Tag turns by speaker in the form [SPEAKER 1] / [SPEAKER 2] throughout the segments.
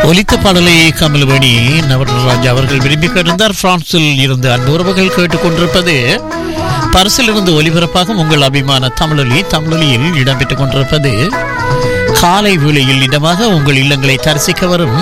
[SPEAKER 1] ஒலித்த பாடலை கமல்வேணி நவரராஜ் அவர்கள் விரும்பி கேட்டிருந்தார் பிரான்சில் இருந்து அன்பு உறவுகள் கேட்டுக்கொண்டிருப்பது பரிசில் இருந்து ஒலிபரப்பாகும் உங்கள் அபிமான தமிழொலி தமிழொலியில் இடம்பெற்றுக் கொண்டிருப்பது காலை வேளையில் இடமாக உங்கள் இல்லங்களை தரிசிக்க வரும்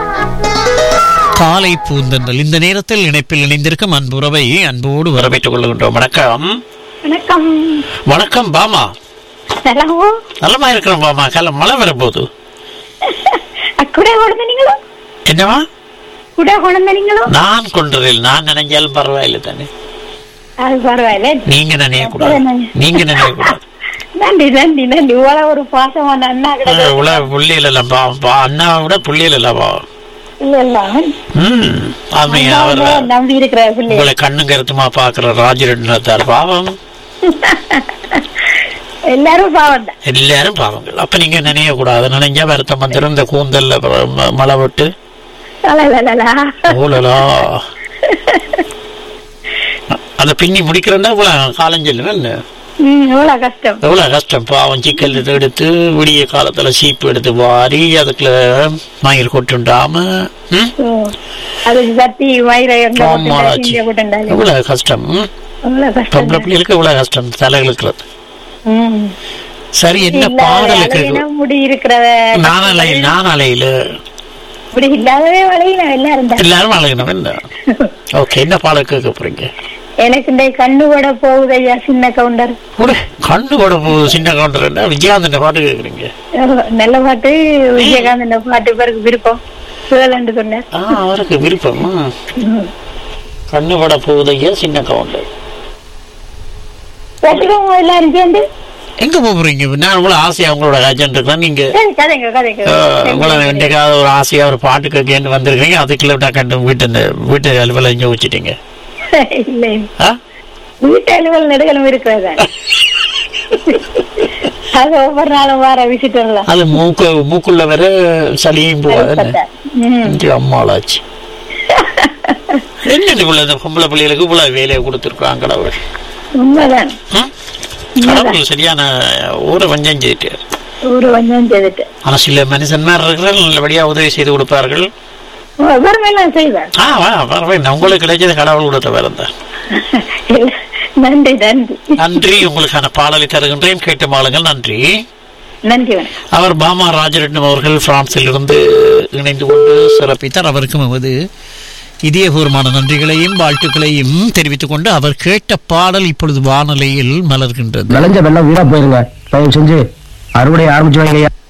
[SPEAKER 1] காலை பூந்தன்றல் இந்த நேரத்தில் இணைப்பில் இணைந்திருக்கும் அன்பு உறவை அன்போடு வரவேற்றுக் கொள்கின்றோம் வணக்கம்
[SPEAKER 2] வணக்கம்
[SPEAKER 1] வணக்கம் பாமா
[SPEAKER 2] ஹலோ
[SPEAKER 1] நலமா இருக்கிறோம் பாமா காலம் மழை வரப்போகுது
[SPEAKER 2] குடை கொண்டு நீங்களோ
[SPEAKER 1] என்னவா
[SPEAKER 2] குடை கொண்டு நீங்களோ
[SPEAKER 1] நான் கொண்டதில் நான் நினைஞ்சாலும் பரவாயில்லை தானே
[SPEAKER 2] அது பரவாயில்ல
[SPEAKER 1] நீங்க நினைய கூடாது நீங்க நினைய கூடாது
[SPEAKER 2] நன்றி நன்றி நன்றி இவ்வளவு ஒரு பாசமான அண்ணா கிடையாது
[SPEAKER 1] உல புள்ளியில இல்ல பாவம் பா அண்ணாவை விட புள்ளியில இல்ல பாவம்
[SPEAKER 2] இல்ல இல்ல
[SPEAKER 1] ம் ஆமே அவர்
[SPEAKER 2] அண்ணாவை நம்பி இருக்கிற பிள்ளை
[SPEAKER 1] உங்களை கண்ணு கருத்துமா பாக்குற ராஜரெட்டினத்தார் பாவம்
[SPEAKER 2] எல்லாரும் பாவம் தான்
[SPEAKER 1] எல்லாரும் பாவங்கள் அப்ப நீங்க நினைய கூடாது நினைஞ்சா வருத்தம் வந்துடும் இந்த கூந்தல்ல ம- மழை விட்டு
[SPEAKER 2] அலலலலா.
[SPEAKER 1] ஓலலா அதை பின்னி முடிக்கிறேன்னா இவ்வளவு காலஞ்சொல்லுவேன் என்ன
[SPEAKER 2] ம் எவ்வளவு கஷ்டம்
[SPEAKER 1] எவ்வளவு கஷ்டம் பாவம் சிக்கல் இது எடுத்து விடிய காலத்துல சீப்பு எடுத்து வாரி அதுக்குள்ள மயில் கொட்டுண்டாம ம்?
[SPEAKER 2] ஓ. அதுக்கு சத்தி வயிறை எங்க
[SPEAKER 1] ஆமாடா, சி.
[SPEAKER 2] போட்டுண்டாலும்
[SPEAKER 1] எவ்வளவு கஷ்டம் ம்?
[SPEAKER 2] எவ்வளவு கஷ்டம்
[SPEAKER 1] பொம்பளை பிள்ளைகளுக்கு எவ்வளவு கஷ்டம் தலைகளுக்கு
[SPEAKER 2] ம்.
[SPEAKER 1] சரி என்ன
[SPEAKER 2] இல்லாத
[SPEAKER 1] பாடலுக்கு
[SPEAKER 2] அழகின முடி இருக்கிறவ
[SPEAKER 1] நானலை நானலையில
[SPEAKER 2] முடி இல்லாதவே வளையின எல்லாரும் தான்
[SPEAKER 1] எல்லாரும் அழகணும் என்ன ஓகே என்ன பாடல் கேட்க போறீங்க
[SPEAKER 2] எனக்கு இந்த கண்ணு கூட போகுது ஐயா சின்ன கவுண்டர்
[SPEAKER 1] கூட கண்டு கூட போகுது சின்ன கவுண்டர் என்ன விஜயகாந்த் பாட்டு கேக்குறீங்க
[SPEAKER 2] நல்ல பாட்டு விஜயகாந்த் இந்த பாட்டு பிறகு விருப்பம் சுழலண்டு சொன்னார்
[SPEAKER 1] ஆ அவருக்கு விருப்பம் ம். கண்ணு பட போகுதையா சின்ன கவுண்டர்
[SPEAKER 2] கேட்டுக்கோங்க எல்லாரும் சேர்ந்து
[SPEAKER 1] எங்க போறீங்க நான் இவ்வளவு ஆசையா உங்களோட ஏஜென்ட் இருக்கேன் நீங்க
[SPEAKER 2] சரி கதைங்க கதைங்க
[SPEAKER 1] அஹ், உங்களை என்னைக்காவது ஒரு ஆசையா ஒரு பாட்டு கேட்கன்னு வந்திருக்கீங்க அதுக்குள்ள நான் கண்டு வீட்டு இந்த வீட்டு அலுவலை இங்க வச்சுட்டீங்க
[SPEAKER 2] இல்ல
[SPEAKER 1] ஆ?
[SPEAKER 2] வீட்டு அலுவல் நெடுகளும் இருக்கிறதா அது ஒவ்வொரு நாளும் வர விசிட்டர்லாம்
[SPEAKER 1] அது மூக்கு மூக்குள்ள வர சளியும் போகாது அம்மாளாச்சு என்ன இவ்வளவு இந்த பொம்பளை பிள்ளைகளுக்கு இவ்வளவு வேலையை கொடுத்துருக்காங்க கடவுள்
[SPEAKER 2] உண்மைதான்
[SPEAKER 1] ம்? கடவுள் சரியான ஊரை வஞ்சம் செய்துட்டு
[SPEAKER 2] ஒரு வஞ்சம் செய்துட்டு
[SPEAKER 1] ஆனா சில மனுஷன்மார் இருக்கிற நல்லபடியா உதவி செய்து கொடுப்பார்கள்
[SPEAKER 2] வறுமையெல்லாம் செய்வார்
[SPEAKER 1] ஆ வா பரவாயில்ல உங்களுக்கு கிடைச்சது கடவுள் கொடுத்த வேற தான்
[SPEAKER 2] நன்றி நன்றி
[SPEAKER 1] நன்றி உங்களுக்கான பாடலை தருகின்றேன் கேட்டு மாளுங்கள் நன்றி
[SPEAKER 2] நன்றி வணக்கம்
[SPEAKER 1] அவர் பாமா ராஜரட்னம் அவர்கள் பிரான்சில் இருந்து இணைந்து கொண்டு சிறப்பித்தார் அவருக்கும் எமது இதயபூர்வமான நன்றிகளையும் வாழ்த்துக்களையும் தெரிவித்துக் கொண்டு அவர் கேட்ட பாடல் இப்பொழுது வானொலியில் மலர்கின்றது
[SPEAKER 3] விளைஞ்ச வெள்ளம் வீணா போயிருங்க தயவு செஞ்சு அறுவடை ஆரம்பிச்சு வைங்கய்யா